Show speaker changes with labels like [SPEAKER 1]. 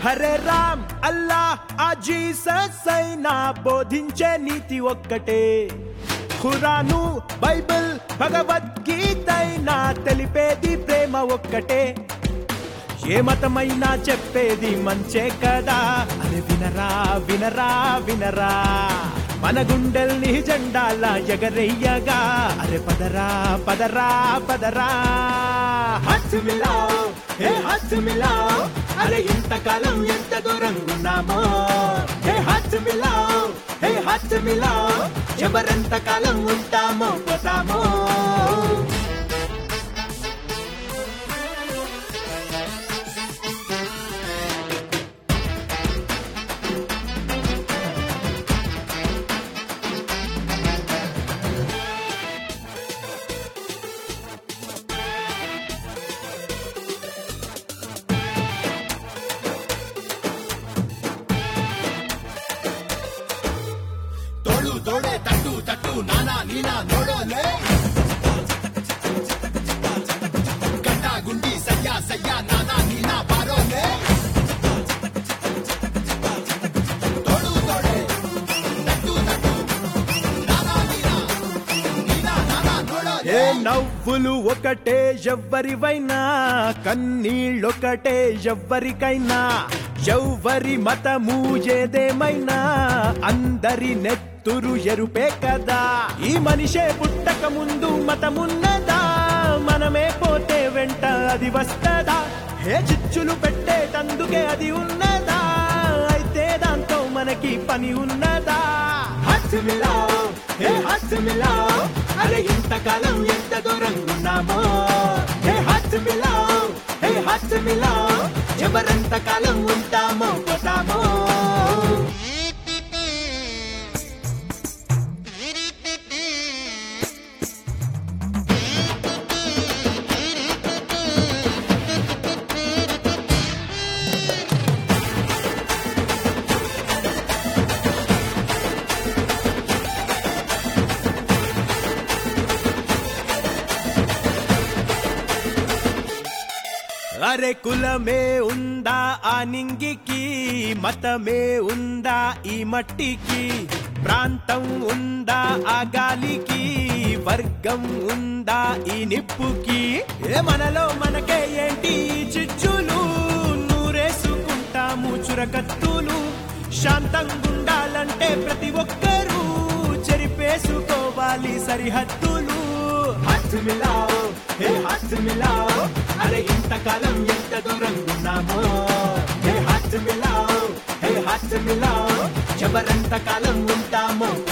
[SPEAKER 1] హరే రామ్ అల్లా ఆ జీసస్ అయినా బోధించే నీతి ఒక్కటే ఖురాను బైబిల్ భగవద్గీత అయినా తెలిపేది ప్రేమ ఒక్కటే ఏ మతమైనా చెప్పేది మంచే కదా అరే వినరా వినరా వినరా మన గుండెల్ని జెండాల ఎగరెయ్యగా అరే పదరా పదరా పదరా హత్ మిలాओ హే హత్ మిలాओ అరే ఇంతకాలం ఎంత దూరం ఉన్నామో హే హత్ మిలాओ హే హత్ మిలాओ ఎవరెంత కాలం ఉంటామో పోతామో
[SPEAKER 2] తోಳು తోಡೆ ತಟ್ಟು ತಟ್ಟು ನಾನಾ ನೀನಾ ನೋಡೋಲೆ ಗಂಡ ಗುಂಡಿ ಸಯ್ಯ ಸಯ್ಯ ನಾನಾ ನೀನಾ ಬಾರೋಲೆ తోడు తోడే తట్టు తట్టు నానా నీనా నీనా నానా ನೋಡೋಲೆ
[SPEAKER 1] ఏ నవ్వులు ఒకటే ఎవ్వరివైనా కన్నీళ్ళొకటే ఎవ్వరికైనా ఎవ్వరి మతము ఏదేమైనా అందరి నెత్తురు ఎరుపే కదా ఈ మనిషే పుట్టక ముందు మతమున్నదా మనమే పోతే వెంట అది వస్తదా హే చిచ్చులు పెట్టేటందుకే అది ఉన్నదా అయితే దాంతో మనకి పని ఉన్నదా హత్ మిలాओ హే హత్ మిలాओ అరే ఇంతకాలం ఎంత దూరం ఉన్నామో హే హత్ మిలాओ హే హత్ మిలాओ ఎవరెంత కాలం ఉంటామో పోతామో అరే కులమే ఉందా ఆ నింగికి మతమే ఉందా ఈ మట్టికి ప్రాంతం ఉందా ఆ గాలికి వర్గం ఉందా ఈ నిప్పుకి ఏ మనలో మనకే ఏంటి ఈ చిచ్చులు నూరేసుకుంటాము చురకత్తులు శాంతంగుండాలంటే ప్రతి ఒక్కరూ చెరిపేసుకోవాలి సరిహద్దులు హత్ మిలాओ హే హత్ మిలాओ అరే ఇంతకాలం ఎంత దూరం ఉన్నామో హే హత్ మిలాओ హే హత్ మిలాओ ఎవరెంత కాలం ఉంటామో